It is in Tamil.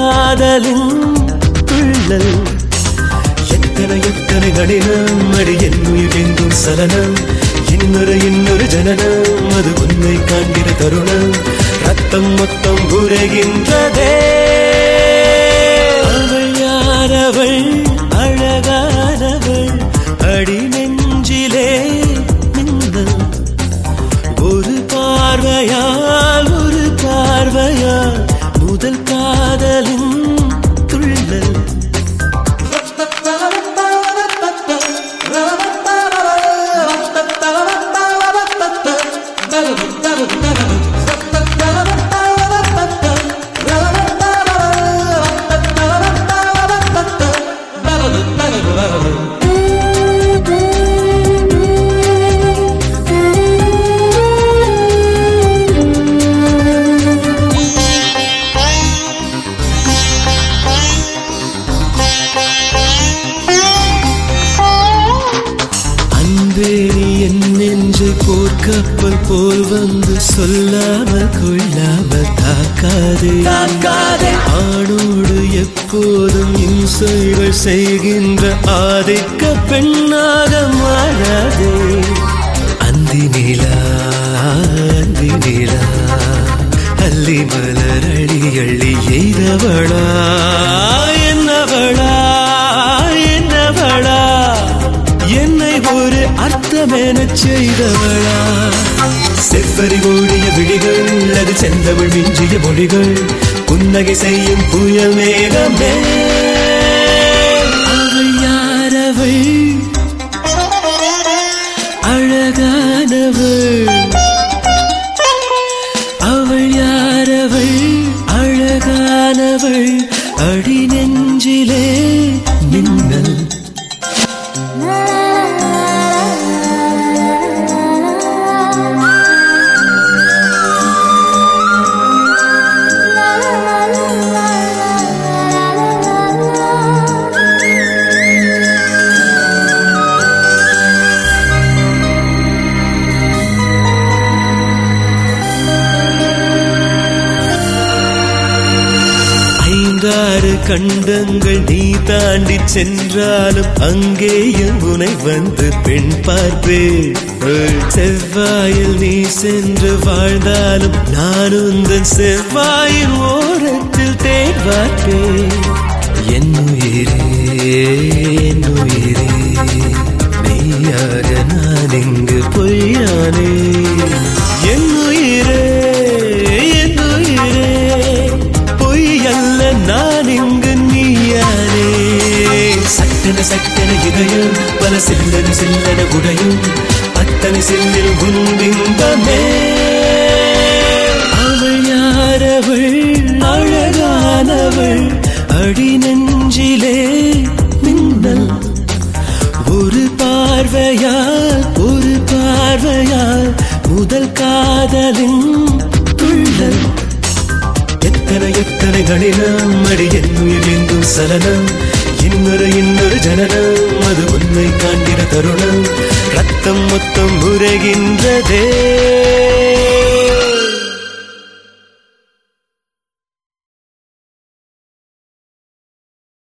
காதலின் துள்ளல் எத்தனை எத்தனை கடினம் அடி என்னுயிர் எங்கும் சலனம் இன்னொரு இன்னொரு ஜனனம் அது உன்னை காண்கிற தருணம் ரத்தம் மொத்தம் உரைகின்றதே அவள் யாரவள் அழகானவள் அடி நெஞ்சிலே மின்னல் ஒரு பார்வையால் ஒரு பார்வையால் முதல் காதலின் துள்ளல் அன்பே நீ என் நெஞ்சை போர்க்கப்பல் போல் வந்து சொல்லாமல் கொள்ளாமல் தாக்காதே தாக்காதே ஆணோடு எப்போதும் இம்சைகள் செய்கின்ற ஆதிக்க பெண்ணாக மாறாதே அந்தி நிலா அந்தி நிலா அள்ளி மலர் அழி அள்ளி எய்தவளா என்னவளா என்னவளா என்னை ஒரு அர்த்தமென செய்தவளா செவ்வரி ஓடிய விழிகள் அது செந்தவள் மிஞ்சிய மொழிகள் புன்னகை செய்யும் புயல் மேகமே அவள் யாரவள் அழகானவள் அவள் யாரவள் அழகானவள் அடி நெஞ்சிலே மின்னல் ஐந்தாறு கண்டங்கள் நீ தாண்டி சென்றாலும் அங்கேயும் உனை வந்து பெண் பார்ப்பேன் செவ்வாயில் நீ சென்று வாழ்ந்தாலும் நான் உந்தன் செவ்வாயின் ஓரத்தில் தேன் பார்ப்பேன் என் உயிரே என் உயிரே மெய்யாக நான் இங்கு பொய்யானே என் உயிரே என் உயிரே பொய் அல்ல நான் இங்கு நீயானே சட்டன சட்டன இதயம் பல சில்லன சில்லன உடையும் அத்தனை சில்லில் உன்பிம்பமே அவள் யாரவள் அழகானவள் அடி நெஞ்சிலே மின்னல் ஒரு பார்வையால் ஒரு பார்வையால் முதல் காதலின் துள்ளல் எத்தனை எத்தனை கடினம் அடி என்னுயிர் எங்கும் சலனம் இன்னொரு இன்னொரு ஜனனம் அது உன்னை காண்கிற தருணம் ரத்தம் மொத்தம் உரைகின்றதே